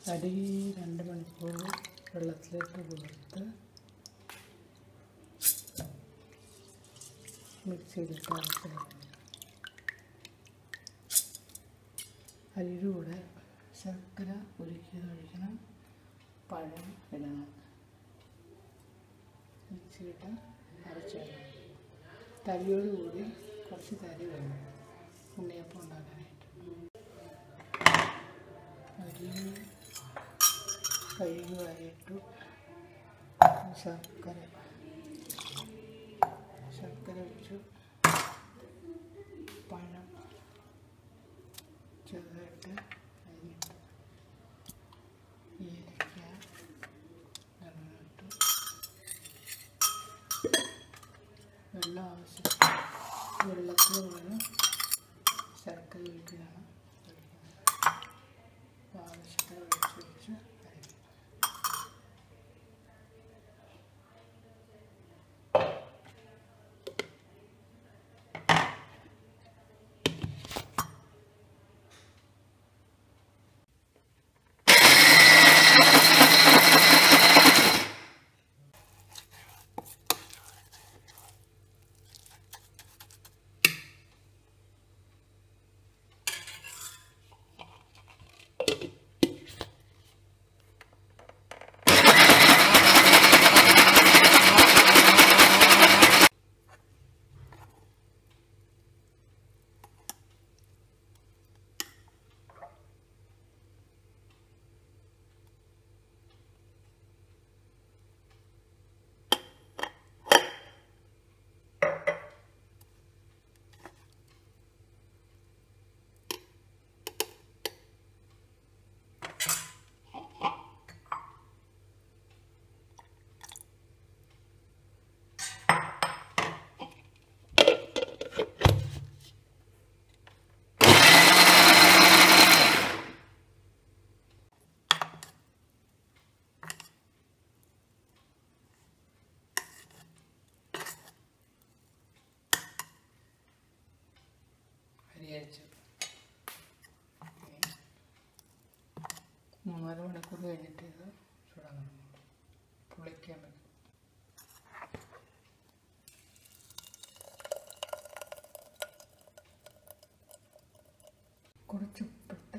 അരി രണ്ട് മണിക്കൂർ വെള്ളത്തിലിട്ട് കുതിർത്ത് മിക്സിയിലിട്ട് അരച്ചെടുക്കണം അരിയുടെ കൂടെ ശർക്കര ഉരുക്കിയത് ഒഴിക്കണം പഴം ഇടണം മിക്സിയിട്ട് അരച്ചെടുക്കണം തരിയോട് കൂടി കുറച്ച് തരി വേണം ഉണ്ണിയപ്പം ഉണ്ടാക്കാനായിട്ട് അരി കഴുകി വാരിയിട്ടു ശർക്കര ശർക്കര വെച്ചു പഴം ചെറുതായിട്ട് അരിഞ്ഞിട്ട് ഏലക്ക ഇട്ട് വെള്ളം ആവശ്യം വെള്ളത്തിൽ വേണം ശർക്കര ഒഴിക്കുകയാണ് ആവശ്യത്തിന് ഒഴിച്ച് വെച്ച് അരയ്ക്കും അരി അരച്ചു മൂന്നര മണിക്കൂർ കഴിഞ്ഞിട്ട് ഇത് ചൂടാൻ തുടങ്ങും പുളിക്കാൻ വെക്കും കുറച്ച് ഉപ്പിട്ട്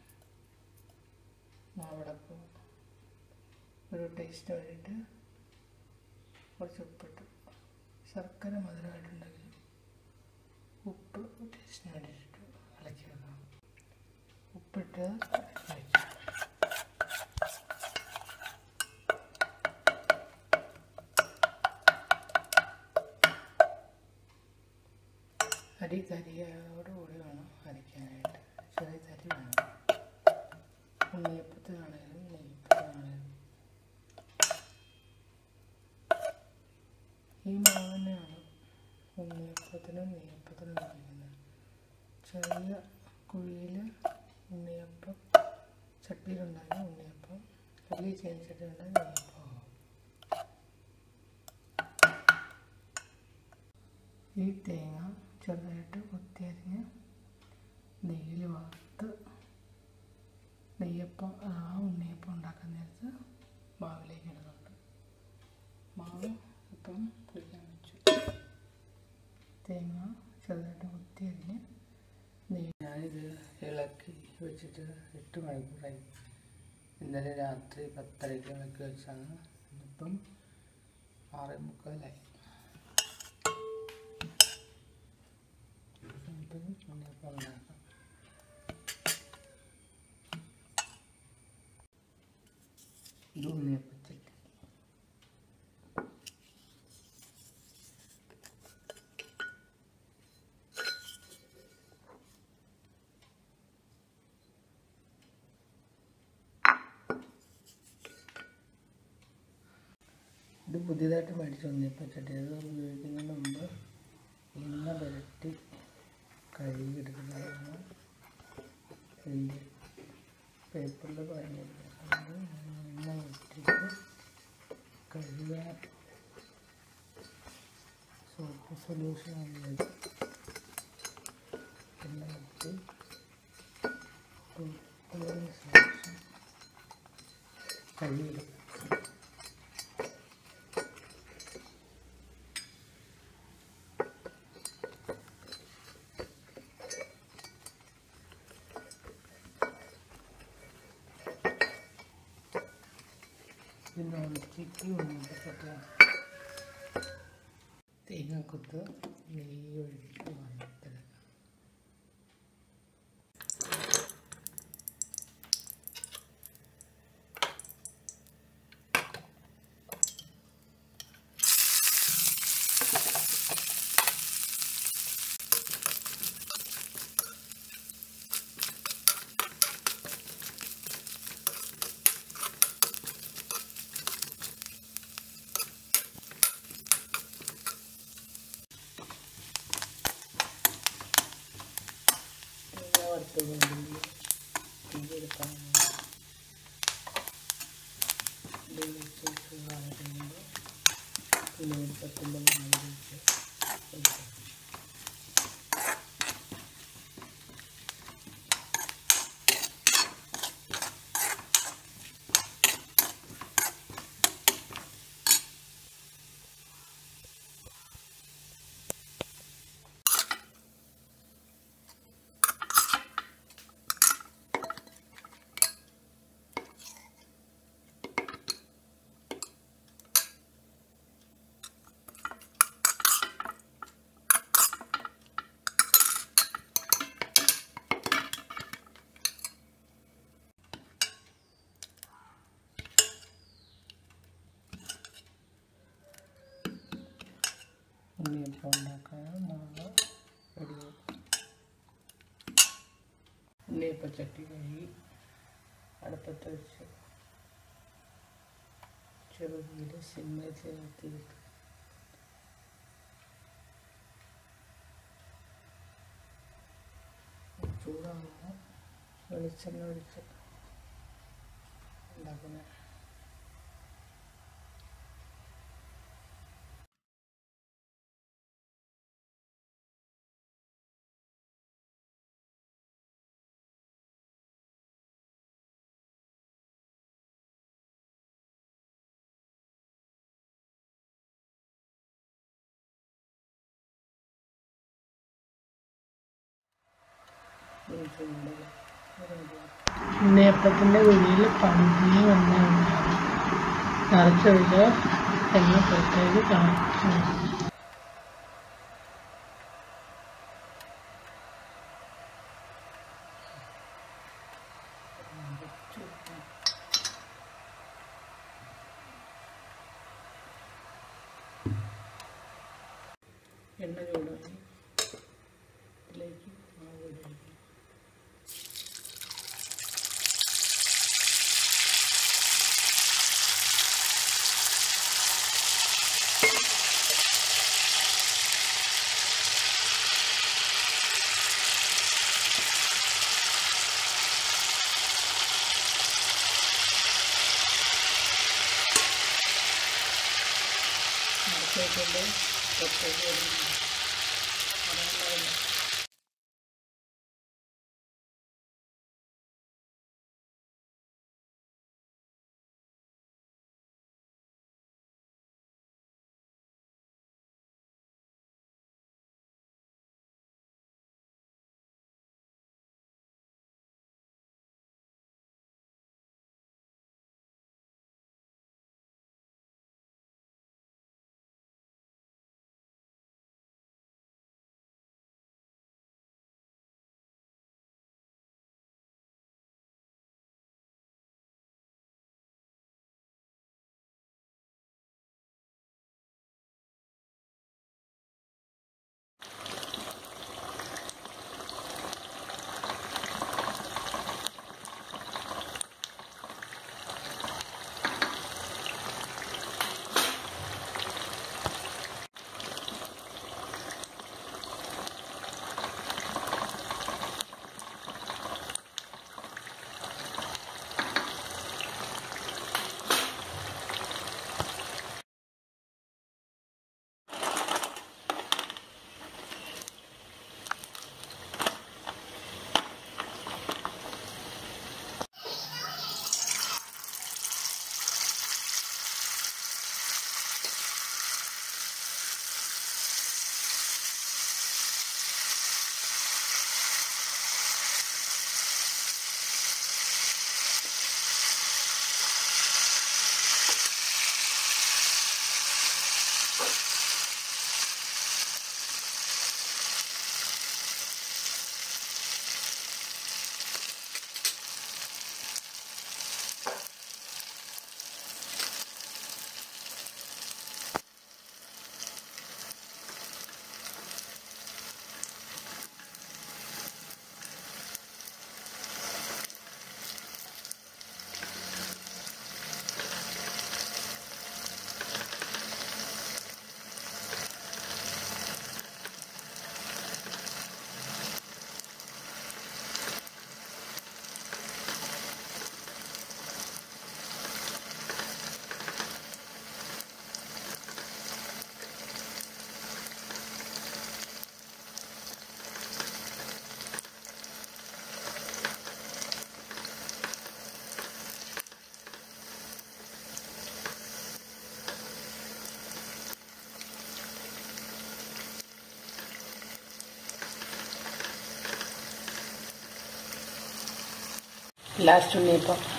മാവിളക്കും ഒരു ടേസ്റ്റ് വേണ്ടിയിട്ട് കുറച്ച് ഉപ്പിട്ട് ശർക്കര മധുരമായിട്ടുണ്ടെങ്കിൽ ഉപ്പ് ടേസ്റ്റിന് വേണ്ടിയിട്ട് ഇളക്കി വെക്കണം ഉപ്പിട്ട് വയ്ക്കാം അരി തരിയോടുകൂടി വേണം അരയ്ക്കാനായിട്ട് ചെറിയ തരി വേണം ഉണ്ണിയപ്പത്തിനാണേലും നെയ്യപ്പത്തിനാണേലും ഈ മാവ് തന്നെയാണ് ഉണ്ണിയപ്പത്തിനും നെയ്യപ്പത്തിനും ഉപയോഗിക്കുന്നത് ചെറിയ കുഴിയിൽ ഉണ്ണിയപ്പം ചട്ടിയിലുണ്ടാക്കി ഉണ്ണിയപ്പം വലിയ ചീനച്ചട്ടി ഉണ്ടാക്കി നെയ്യപ്പം ആവും ഈ തേങ്ങ ചെറുതായിട്ട് കൊത്തിയരിഞ്ഞ് നെയ്യിൽ വറുത്ത് നെയ്യപ്പം ആ ഉണ്ണിയപ്പം ഉണ്ടാക്കാൻ നേരത്ത് മാവിലേക്ക് ഇടുന്നുണ്ട് മാവ് ഇപ്പം കുഴിക്കാൻ വെച്ചു തേങ്ങ ചെറുതായിട്ട് കൊത്തിയരിഞ്ഞ് നെയ്യ് ഞാനിത് ഇളക്കി വെച്ചിട്ട് എട്ട് മണിക്കൂറായി ഇന്നലെ രാത്രി പത്തരയ്ക്ക് ഇളക്കി വെച്ചാണ് ഇപ്പം ആറേ മുക്കാലായി ഇപ്പം ഉണ്ണിയപ്പം ഉണ്ടാക്കാം ഇത് ഉണ്ണിയപ്പച്ചട്ടി ഇത് പുതിയതായിട്ട് മേടിച്ച ഉണ്ണിയപ്പച്ചട്ടി അത് ഉപയോഗിക്കുന്നതിന് മുമ്പ് എണ്ണ പുരട്ടി കഴുകിയെടുക്കുന്നതാണ് ഇതിൻ്റെ പേപ്പറിൽ പറഞ്ഞിരിക്കുന്നത് എണ്ണ വെച്ചിട്ട് കഴുകുക സോപ്പ് സൊല്യൂഷനാണ് ഇത് എണ്ണ വെച്ച് തൂത്തതിന് ശേഷം കഴുകിയിടും പിന്നെ ഒഴിച്ചിട്ട് ഉണ്ണിയപ്പച്ചട്ടി തേങ്ങാക്കൊത്ത് നെയ്യ് ഒഴിച്ച് വറുത്തെടുക്കാം തേങ്ങ വറുത്തതുണ്ടെങ്കിൽ തീയെടുക്കാൻ വെച്ച് ചൂടായി കഴിയുമ്പോൾ പിന്നെ ഒരു പത്തിൻ്റെ മുകളിലേക്ക് ഒഴിക്കാം ഉണ്ണിയപ്പം ഉണ്ടാക്കാൻ മാവ് റെഡി ഉണ്ണിയപ്പച്ചട്ടി കഴുകി അടുപ്പത്ത് വെച്ച് ചെറുതിയിൽ സിമ്മയിൽ ചേർത്തിയിട്ട് ചൂടാകുമ്പോൾ വെളിച്ചെണ്ണ ഒഴിച്ച് ഉണ്ടാക്കുന്നത് ഉണ്ണിയപ്പത്തിൻ്റെ കുഴിയിൽ പന്തി വന്ന നിറച്ചൊഴിച്ച് എണ്ണ പുറത്തേക്ക് കാണിച്ചു എണ്ണ ചൂടായി ഇതിലേക്ക് മാവ് ഇടുക മറച്ചേക്കൊണ്ട് പുറത്തേക്ക് വരുന്നുണ്ട് അതുകൊണ്ടാണ് ലാസ്റ്റ് ഉണ്ണിയപ്പം